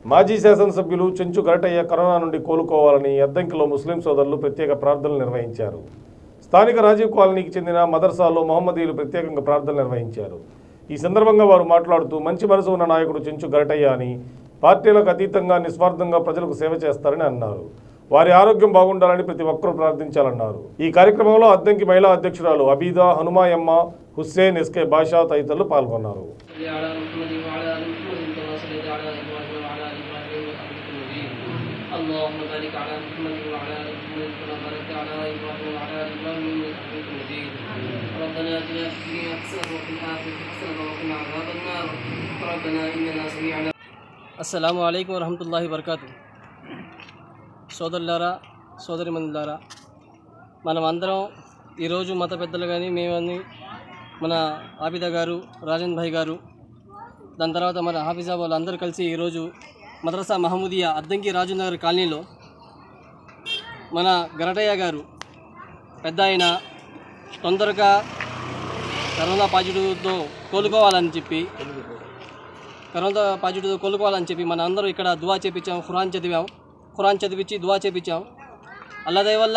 మాజీ శాసనసభ్యులు చెంచు గరటయ్య కరోనా నుండి కోలుకోవాలని అద్దంకిలో ముస్లిం సోదరులు ప్రత్యేక ప్రార్థనలు నిర్వహించారు స్థానిక రాజీవ్ కాలనీకి చెందిన మదర్సాలో మహమ్మదీయులు ప్రత్యేకంగా ప్రార్థనలు నిర్వహించారు ఈ సందర్భంగా వారు మాట్లాడుతూ మంచి మనసు ఉన్న నాయకుడు చెంచు గరటయ్య అని పార్టీలకు అతీతంగా నిస్వార్థంగా ప్రజలకు సేవ చేస్తారని అన్నారు వారి ఆరోగ్యం బాగుండాలని ప్రతి ఒక్కరూ ప్రార్థించాలన్నారు ఈ కార్యక్రమంలో అద్దంకి మహిళా అధ్యక్షురాలు అబీదా హనుమాయమ్మ హుస్సేన్ ఎస్కే బాషా తదితరులు పాల్గొన్నారు صل على محمد وعلى ال محمد كما صليت على ابراهيم وعلى ال ابراهيم انك حميد مجيد اللهم بارك على محمد وعلى ال محمد كما باركت على ابراهيم وعلى ال ابراهيم انك حميد مجيد ربنا اتنا في الدنيا حسنه وفي الاخره حسنه وقنا عذاب النار ربنا اننا سمعنا అస్సలం అయికం వరహమతుల్లాహి వరకాతు సోదరులారా సోదరిమణులారా మనం అందరం ఈరోజు మత పెద్దలు కానీ మేమని మన ఆబిదా గారు రాజన్ భాయ్ గారు దాని తర్వాత మన హాఫిజా వాళ్ళు అందరూ కలిసి ఈరోజు మద్రసా మహమూదియా అద్దంకి రాజునగర్ కాలనీలో మన గరటయ్య గారు పెద్ద ఆయన తొందరగా కరోనా పాజిటివ్తో కోలుకోవాలని చెప్పి కరోనా పాజిటివ్ కోలుకోవాలని చెప్పి మన అందరూ ఇక్కడ దువా చేపించాం ఖురాన్ చదివాం ఖురాన్ చదివించి దువా చేపించాం అల్లదే వల్ల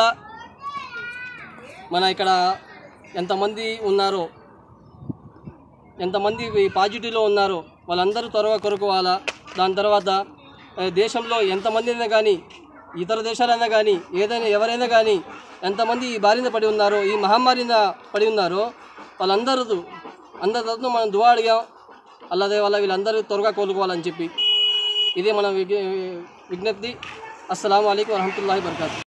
మన ఇక్కడ ఎంతమంది ఉన్నారో ఎంతమంది ఈ పాజిటివ్లో ఉన్నారో వాళ్ళందరూ త్వరగా కొనుక్కోవాలా దాని తర్వాత ఆ, దేశంలో ఎంతమంది అయినా కానీ ఇతర దేశాలైనా కానీ ఏదైనా ఎవరైనా కానీ ఎంతమంది ఈ బారిన పడి ఉన్నారో ఈ మహమ్మారిన పడి ఉన్నారో వాళ్ళందరూ అందరి తరఫున మనం దువా అడిగాం అల్లదే వల్ల వీళ్ళందరూ త్వరగా కోలుకోవాలని చెప్పి ఇదే మన విజ్ఞ- విజ్ఞప్తి అస్సలం అయికం వరహమూల వరకాతు